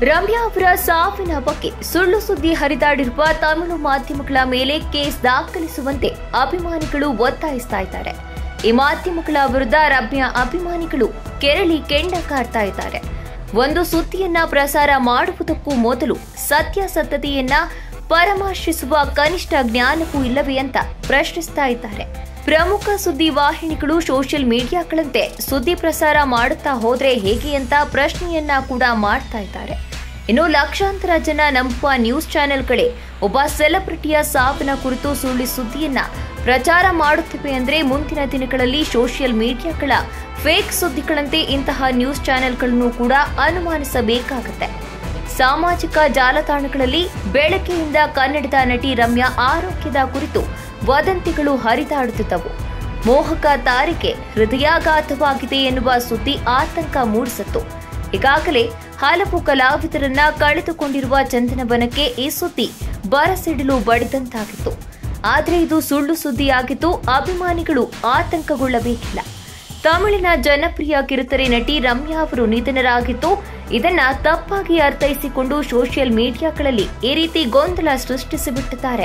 ರಮ್ಯಾ ಅವರ ಸಾವಿನ ಬಗ್ಗೆ ಸುಳ್ಳು ಸುದ್ದಿ ಹರಿದಾಡಿರುವ ತಮಿಳು ಮಾಧ್ಯಮಗಳ ಮೇಲೆ ಕೇಸ್ ದಾಖಲಿಸುವಂತೆ ಅಭಿಮಾನಿಗಳು ಒತ್ತಾಯಿಸ್ತಾ ಇದ್ದಾರೆ ಈ ಮಾಧ್ಯಮಗಳ ವಿರುದ್ಧ ರಮ್ಯಾ ಅಭಿಮಾನಿಗಳು ಕೆರಳಿ ಕೆಂಡ ಕಾರ್ತಾ ಇದ್ದಾರೆ ಒಂದು ಸುದ್ದಿಯನ್ನ ಪ್ರಸಾರ ಮಾಡುವುದಕ್ಕೂ ಮೊದಲು ಸತ್ಯಾಸತ್ಯತೆಯನ್ನ ಪರಾಮರ್ಶಿಸುವ ಕನಿಷ್ಠ ಜ್ಞಾನವೂ ಇಲ್ಲವೇ ಅಂತ ಪ್ರಶ್ನಿಸ್ತಾ ಇದ್ದಾರೆ ಪ್ರಮುಖ ಸುದ್ದಿ ವಾಹಿನಿಗಳು ಸೋಷಿಯಲ್ ಮೀಡಿಯಾಗಳಂತೆ ಸುದ್ದಿ ಪ್ರಸಾರ ಮಾಡುತ್ತಾ ಹೋದ್ರೆ ಹೇಗೆ ಅಂತ ಪ್ರಶ್ನೆಯನ್ನ ಕೂಡ ಮಾಡ್ತಾ ಇದ್ದಾರೆ ಇನ್ನು ಲಕ್ಷಾಂತರ ಜನ ನಂಬುವ ನ್ಯೂಸ್ ಚಾನೆಲ್ಗಳೇ ಒಬ್ಬ ಸೆಲೆಬ್ರಿಟಿಯ ಸಾವಿನ ಕುರಿತು ಸುಳ್ಳಿ ಸುದ್ದಿಯನ್ನ ಪ್ರಚಾರ ಮಾಡುತ್ತಿವೆ ಅಂದ್ರೆ ಮುಂದಿನ ದಿನಗಳಲ್ಲಿ ಸೋಷಿಯಲ್ ಮೀಡಿಯಾಗಳ ಫೇಕ್ ಸುದ್ದಿಗಳಂತೆ ಇಂತಹ ನ್ಯೂಸ್ ಚಾನೆಲ್ಗಳನ್ನು ಕೂಡ ಅನುಮಾನಿಸಬೇಕಾಗುತ್ತೆ ಸಾಮಾಜಿಕ ಜಾಲತಾಣಗಳಲ್ಲಿ ಬೆಳಗ್ಗೆಯಿಂದ ಕನ್ನಡದ ನಟಿ ರಮ್ಯಾ ಆರೋಗ್ಯದ ಕುರಿತು ವದಂತಿಗಳು ಹರಿದಾಡುತ್ತಿದ್ದವು ಮೋಹಕ ತಾರಿಕೆ ಹೃದಯಾಘಾತವಾಗಿದೆ ಎನ್ನುವ ಸುದ್ದಿ ಆತಂಕ ಮೂಡಿಸಿತ್ತು ಈಗಾಗಲೇ ಹಲವು ಕಲಾವಿದರನ್ನ ಕಳೆದುಕೊಂಡಿರುವ ಚಂದನವನಕ್ಕೆ ಈ ಸುದ್ದಿ ಬರಸಿಡಲು ಬಡಿದಂತಾಗಿತ್ತು ಆದರೆ ಇದು ಸುಳ್ಳು ಸುದ್ದಿಯಾಗಿದ್ದು ಅಭಿಮಾನಿಗಳು ಆತಂಕಗೊಳ್ಳಬೇಕಿಲ್ಲ ತಮಿಳಿನ ಜನಪ್ರಿಯ ಕಿರುತೆರೆ ನಟಿ ರಮ್ಯಾ ಅವರು ನಿಧನರಾಗಿದ್ದು ಇದನ್ನ ತಪ್ಪಾಗಿ ಅರ್ಥೈಸಿಕೊಂಡು ಸೋಷಿಯಲ್ ಮೀಡಿಯಾಗಳಲ್ಲಿ ಈ ರೀತಿ ಗೊಂದಲ ಸೃಷ್ಟಿಸಿಬಿಟ್ಟಿದ್ದಾರೆ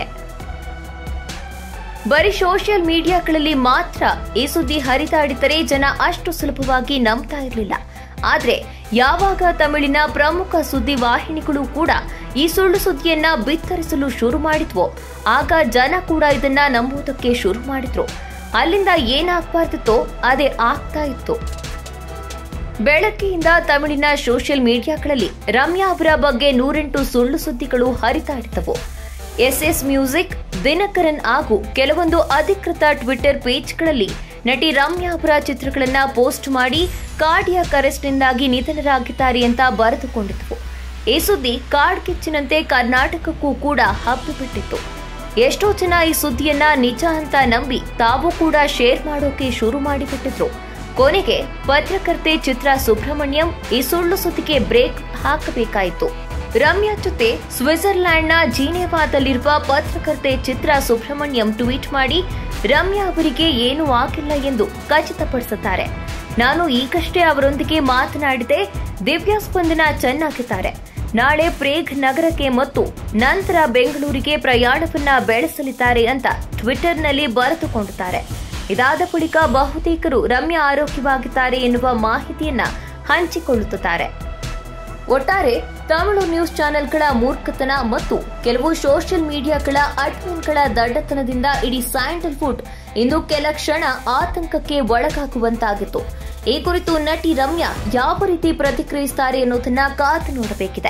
ಬರೀ ಸೋಷಿಯಲ್ ಮೀಡಿಯಾಗಳಲ್ಲಿ ಮಾತ್ರ ಈ ಸುದ್ದಿ ಹರಿದಾಡಿದರೆ ಜನ ಅಷ್ಟು ಸುಲಭವಾಗಿ ನಂಬ್ತಾ ಇರಲಿಲ್ಲ ಆದ್ರೆ ಯಾವಾಗ ತಮಿಳಿನ ಪ್ರಮುಖ ಸುದ್ದಿ ವಾಹಿನಿಗಳು ಕೂಡ ಈ ಸುಳ್ಳು ಸುದ್ದಿಯನ್ನ ಬಿತ್ತರಿಸಲು ಶುರು ಮಾಡಿದ್ವೋ ಆಗ ಜನ ಕೂಡ ಇದನ್ನ ನಂಬುವುದಕ್ಕೆ ಶುರು ಮಾಡಿದ್ರು ಅಲ್ಲಿಂದ ಏನಾಗ್ಬಾರ್ದಿತ್ತೋ ಅದೇ ಆಗ್ತಾ ಇತ್ತು ಬೆಳಗ್ಗೆಯಿಂದ ತಮಿಳಿನ ಸೋಷಿಯಲ್ ಮೀಡಿಯಾಗಳಲ್ಲಿ ರಮ್ಯಾ ಅವರ ಬಗ್ಗೆ ನೂರೆಂಟು ಸುಳ್ಳು ಸುದ್ದಿಗಳು ಹರಿದಾಡಿದವು ಎಸ್ಎಸ್ ಮ್ಯೂಸಿಕ್ ದಿನಕರನ್ ಹಾಗೂ ಕೆಲವೊಂದು ಅಧಿಕೃತ ಟ್ವಿಟರ್ ಪೇಜ್ಗಳಲ್ಲಿ ನಟಿ ರಮ್ಯಾ ಅವರ ಚಿತ್ರಗಳನ್ನ ಪೋಸ್ಟ್ ಮಾಡಿ ಕಾರ್ಡಿಯಾಕ್ ಅರೆಸ್ಟ್ನಿಂದಾಗಿ ನಿಧನರಾಗಿದ್ದಾರೆ ಅಂತ ಬರೆದುಕೊಂಡಿದ್ದವು ಈ ಸುದ್ದಿ ಕಾಡ್ಗಿಚ್ಚಿನಂತೆ ಕರ್ನಾಟಕಕ್ಕೂ ಕೂಡ ಹಬ್ಬಿಬಿಟ್ಟಿತ್ತು ಎಷ್ಟೋ ಜನ ಈ ಸುದ್ದಿಯನ್ನ ನಿಜ ಅಂತ ನಂಬಿ ತಾವು ಕೂಡ ಶೇರ್ ಮಾಡೋಕೆ ಶುರು ಮಾಡಿಬಿಟ್ಟಿದ್ರು ಕೊನೆಗೆ ಪತ್ರಕರ್ತೆ ಚಿತ್ರಾ ಸುಬ್ರಹ್ಮಣ್ಯಂ ಈ ಸುಳ್ಳು ಸುದ್ದಿಗೆ ಬ್ರೇಕ್ ಹಾಕಬೇಕಾಯಿತು ರಮ್ಯಾ ಜೊತೆ ಸ್ವಿಟ್ಜರ್ಲ್ಯಾಂಡ್ನ ಜೀನೆವಾದಲ್ಲಿರುವ ಪತ್ರಕರ್ತೆ ಚಿತ್ರಾ ಸುಬ್ರಹ್ಮಣ್ಯಂ ಟ್ವೀಟ್ ಮಾಡಿ ರಮ್ಯಾ ಅವರಿಗೆ ಏನೂ ಆಗಿಲ್ಲ ಎಂದು ಖಚಿತಪಡಿಸುತ್ತಾರೆ ನಾನು ಈಗಷ್ಟೇ ಅವರೊಂದಿಗೆ ಮಾತನಾಡಿದೆ ದಿವ್ಯಾ ಸ್ಪಂದನ ಚೆನ್ನಾಗಿದ್ದಾರೆ ನಾಳೆ ಪ್ರೇಗ್ ನಗರಕ್ಕೆ ಮತ್ತು ನಂತರ ಬೆಂಗಳೂರಿಗೆ ಪ್ರಯಾಣವನ್ನ ಬೆಳೆಸಲಿದ್ದಾರೆ ಅಂತ ಟ್ವಿಟರ್ನಲ್ಲಿ ಬರೆದುಕೊಂಡಿದ್ದಾರೆ ಇದಾದ ಬಳಿಕ ಬಹುತೇಕರು ರಮ್ಯಾ ಆರೋಗ್ಯವಾಗಿದ್ದಾರೆ ಎನ್ನುವ ಮಾಹಿತಿಯನ್ನ ಹಂಚಿಕೊಳ್ಳುತ್ತಿದ್ದಾರೆ ಒಟ್ಟಾರೆ ತಮಿಳು ನ್ಯೂಸ್ ಚಾನೆಲ್ಗಳ ಮೂರ್ಖತನ ಮತ್ತು ಕೆಲವು ಸೋಷಿಯಲ್ ಮೀಡಿಯಾಗಳ ಅಡ್ಮಿನ್ಗಳ ದಡ್ಡತನದಿಂದ ಇಡೀ ಸ್ಯಾಂಡಲ್ವುಡ್ ಇಂದು ಕೆಲ ಕ್ಷಣ ಆತಂಕಕ್ಕೆ ಒಳಗಾಗುವಂತಾಗಿತ್ತು ಈ ಕುರಿತು ನಟಿ ರಮ್ಯಾ ಯಾವ ರೀತಿ ಪ್ರತಿಕ್ರಿಯಿಸುತ್ತಾರೆ ಅನ್ನೋದನ್ನ ಕಾದು ನೋಡಬೇಕಿದೆ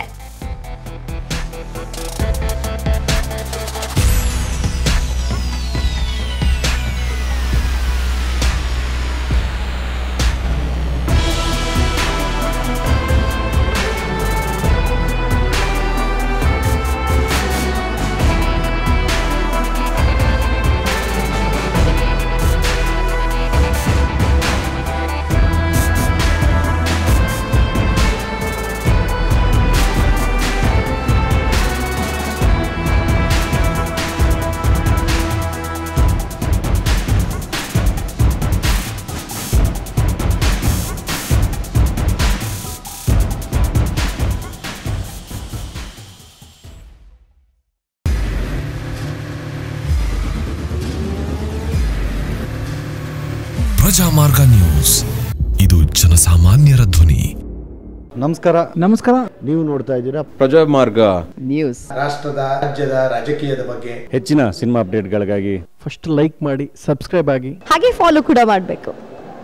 ಪ್ರಜಾಮಾರ್ಗ ನ್ಯೂಸ್ ಇದು ಜನಸಾಮಾನ್ಯರ ಧ್ವನಿ ನಮಸ್ಕಾರ ನಮಸ್ಕಾರ ನೀವು ನೋಡ್ತಾ ಇದ್ದೀರಾ ಪ್ರಜಾಮಾರ್ಗ ನ್ಯೂಸ್ ರಾಷ್ಟ್ರದ ರಾಜ್ಯದ ರಾಜಕೀಯದ ಬಗ್ಗೆ ಹೆಚ್ಚಿನ ಸಿನಿಮಾ ಅಪ್ಡೇಟ್ಗಳಿಗಾಗಿ ಫಸ್ಟ್ ಲೈಕ್ ಮಾಡಿ ಸಬ್ಸ್ಕ್ರೈಬ್ ಆಗಿ ಹಾಗೆ ಫಾಲೋ ಕೂಡ ಮಾಡಬೇಕು